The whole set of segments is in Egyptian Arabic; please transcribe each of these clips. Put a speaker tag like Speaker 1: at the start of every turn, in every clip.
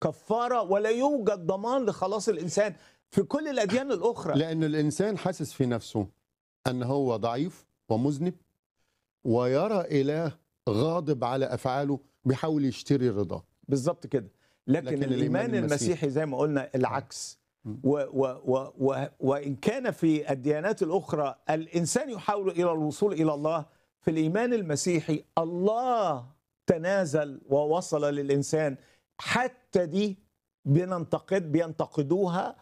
Speaker 1: كفاره ولا يوجد ضمان لخلاص الانسان في كل الاديان الاخرى
Speaker 2: لأن الإنسان حاسس في نفسه أن هو ضعيف ومذنب ويرى إله غاضب على أفعاله بيحاول يشتري رضاه
Speaker 1: بالظبط كده لكن,
Speaker 2: لكن
Speaker 1: لكن
Speaker 2: الإيمان
Speaker 1: الايمان
Speaker 2: المسيحي.
Speaker 1: المسيحي زي ما قلنا العكس
Speaker 2: مم.
Speaker 1: و و و و وان كان في الديانات الاخرى الانسان يحاول الى الوصول الى الله في الايمان المسيحي الله تنازل ووصل للانسان حتى دي بننتقد بينتقدوها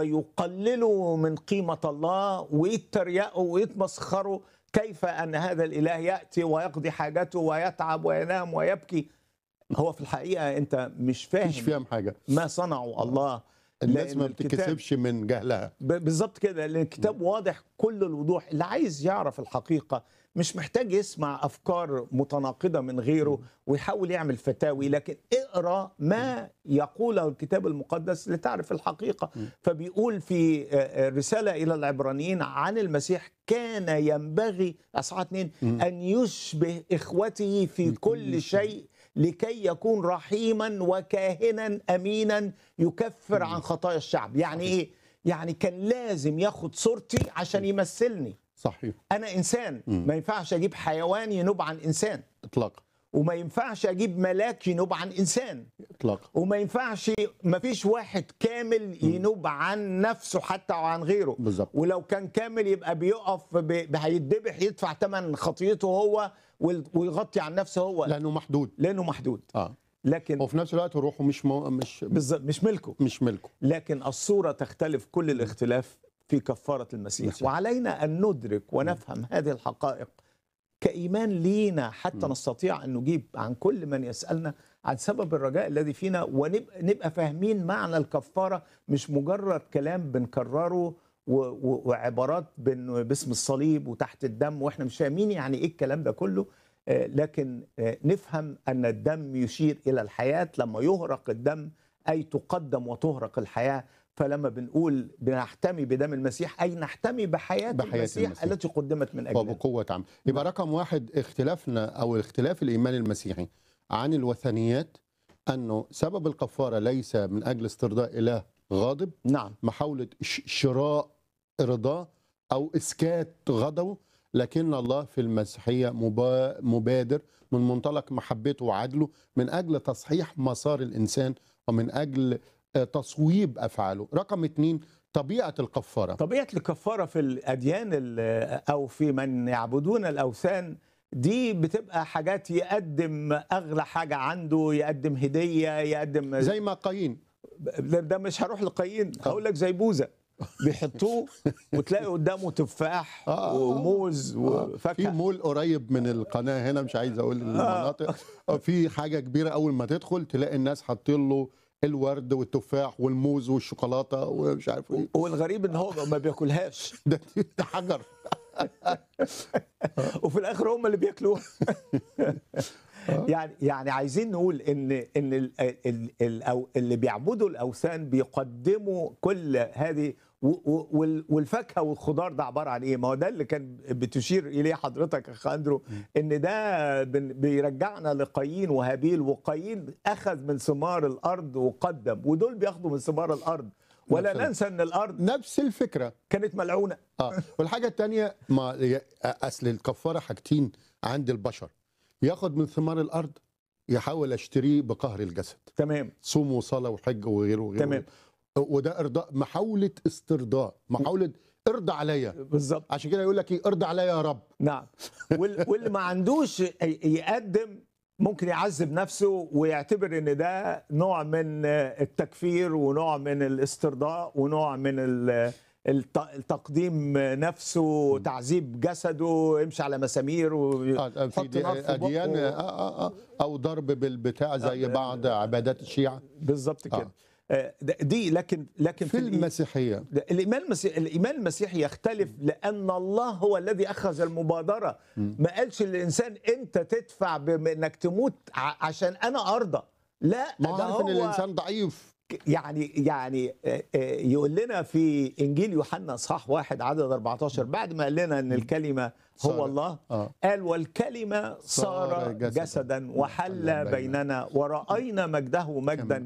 Speaker 1: ويقللوا من قيمه الله ويتريقوا ويتمسخروا كيف ان هذا الاله ياتي ويقضي حاجته ويتعب وينام ويبكي هو في الحقيقه انت مش فاهم
Speaker 2: مش فاهم حاجة
Speaker 1: ما صنعه الله
Speaker 2: الناس
Speaker 1: لأن
Speaker 2: ما
Speaker 1: الكتاب-
Speaker 2: بتكسبش من جهلها
Speaker 1: ب- بالظبط كده لان الكتاب واضح كل الوضوح اللي عايز يعرف الحقيقه مش محتاج يسمع افكار متناقضه من غيره ويحاول يعمل فتاوي لكن اقرا ما يقوله الكتاب المقدس لتعرف الحقيقه فبيقول في آه، آه، رساله الى العبرانيين عن المسيح كان ينبغي اصحاح اتنين ان يشبه اخوته في كل شيء لكي يكون رحيما وكاهنا امينا يكفر عن خطايا الشعب يعني ايه يعني كان لازم ياخد صورتي عشان يمثلني
Speaker 2: صحيح
Speaker 1: انا انسان ما ينفعش اجيب حيوان ينوب عن انسان
Speaker 2: إطلاقا
Speaker 1: وما ينفعش اجيب ملاك ينوب عن انسان
Speaker 2: إطلاقا
Speaker 1: وما ينفعش ما فيش واحد كامل ينوب عن نفسه حتى وعن غيره
Speaker 2: بالظبط.
Speaker 1: ولو كان كامل يبقى بيقف ب- هيتذبح يدفع ثمن خطيته هو وال- ويغطي عن نفسه هو
Speaker 2: لأنه محدود
Speaker 1: لانه محدود
Speaker 2: اه
Speaker 1: لكن
Speaker 2: وفي نفس الوقت روحه مش مو... مش
Speaker 1: بالظبط مش ملكه
Speaker 2: مش ملكه
Speaker 1: لكن الصورة تختلف كل الاختلاف في كفارة المسيح
Speaker 2: المسيح.
Speaker 1: وعلينا أن ندرك ونفهم هذه الحقائق كإيمان لينا حتى نستطيع أن نجيب عن كل من يسألنا عن سبب الرجاء الذي فينا ونبقى نبقى فاهمين معنى الكفارة مش مجرد كلام بنكرره و- و- وعبارات بن- باسم الصليب وتحت الدم واحنا مش فاهمين يعني ايه الكلام ده كله آه، لكن آه، نفهم ان الدم يشير الى الحياه لما يهرق الدم اي تقدم وتهرق الحياه فلما بنقول بنحتمي بدم المسيح اي نحتمي بحياه,
Speaker 2: بحياة
Speaker 1: المسيح,
Speaker 2: المسيح.
Speaker 1: التي قدمت من اجلنا
Speaker 2: وبقوة عام يبقى رقم واحد اختلافنا أو اختلاف الإيمان المسيحي عن الوثنيات أنه سبب الكفارة ليس من أجل استرضاء إله غاضب
Speaker 1: نعم
Speaker 2: محاولة ش- شراء رضاه أو إسكات غضبه لكن الله في المسيحية مبا- مبادر من منطلق محبته وعدله من أجل تصحيح مسار الإنسان ومن أجل آه، تصويب أفعاله رقم اتنين طبيعة الكفارة
Speaker 1: طبيعه الكفاره في الاديان ال- او في من يعبدون الاوثان دي بتبقى حاجات يقدم اغلى حاجه عنده يقدم هديه يقدم
Speaker 2: زي ما قايين
Speaker 1: ده ده مش هروح لقايين هقول لك زي بوزه بيحطوه وتلاقي قدامه تفاح
Speaker 2: آه.
Speaker 1: وموز
Speaker 2: في
Speaker 1: وفاكهه
Speaker 2: مول قريب من القناه هنا مش عايز اقول المناطق في حاجه كبيره اول ما تدخل تلاقي الناس حاطين له الورد والتفاح والموز والشوكولاته ومش عارف ايه
Speaker 1: والغريب ان هو ما بياكلهاش
Speaker 2: ده ده حجر
Speaker 1: وفي الاخر هم اللي بياكلوها يعني يعني عايزين نقول ان ان ال ال ال أو اللي بيعبدوا الاوثان بيقدموا كل هذه و- و- وال- والفاكهه والخضار ده عباره عن ايه؟ ما هو ده اللي كان بتشير اليه حضرتك يا اخ اندرو ان ده بن- بيرجعنا لقايين وهابيل وقايين اخذ من ثمار الارض وقدم ودول بياخدوا من ثمار الارض ولا
Speaker 2: نفس ال-
Speaker 1: ننسى ان الارض
Speaker 2: نفس الفكره
Speaker 1: كانت ملعونه
Speaker 2: اه والحاجه الثانيه ما ي- اصل الكفاره حاجتين عند البشر ياخد من ثمار الارض يحاول اشتريه بقهر الجسد
Speaker 1: تمام
Speaker 2: صوم وصلاه وحج وغيره وغيره
Speaker 1: تمام.
Speaker 2: وده ارضاء محاوله استرضاء محاوله ارضى عليا
Speaker 1: بالظبط
Speaker 2: عشان كده يقول لك ايه ارضى عليا يا رب
Speaker 1: نعم وال- واللي ما عندوش ي- يقدم ممكن يعذب نفسه ويعتبر ان ده نوع من التكفير ونوع من الاسترضاء ونوع من ال- الت- تقديم نفسه تعذيب جسده يمشي على مسامير
Speaker 2: آه،
Speaker 1: ويحط
Speaker 2: في دي-
Speaker 1: نار في
Speaker 2: اديان
Speaker 1: بقه.
Speaker 2: آه آه آه او ضرب بالبتاع زي بعض عبادات الشيعه
Speaker 1: بالظبط كده آه، ده- دي لكن لكن
Speaker 2: في
Speaker 1: الإي-
Speaker 2: المسيحيه
Speaker 1: ده الايمان المسيحي الايمان المسيحي يختلف لان الله هو الذي اخذ المبادره ما قالش للانسان انت تدفع بانك تموت ع- عشان انا ارضى لا
Speaker 2: ما هو
Speaker 1: ده
Speaker 2: عارف ان
Speaker 1: هو
Speaker 2: الانسان ضعيف
Speaker 1: يعني يعني آه، آه، يقول لنا في انجيل يوحنا اصحاح واحد عدد 14 بعد ما قال لنا ان الكلمه
Speaker 2: صار-
Speaker 1: هو الله
Speaker 2: آه.
Speaker 1: قال والكلمه صار
Speaker 2: صار جسداً
Speaker 1: جسدا وحل
Speaker 2: وحل بيننا.
Speaker 1: بيننا وراينا مجده مجدا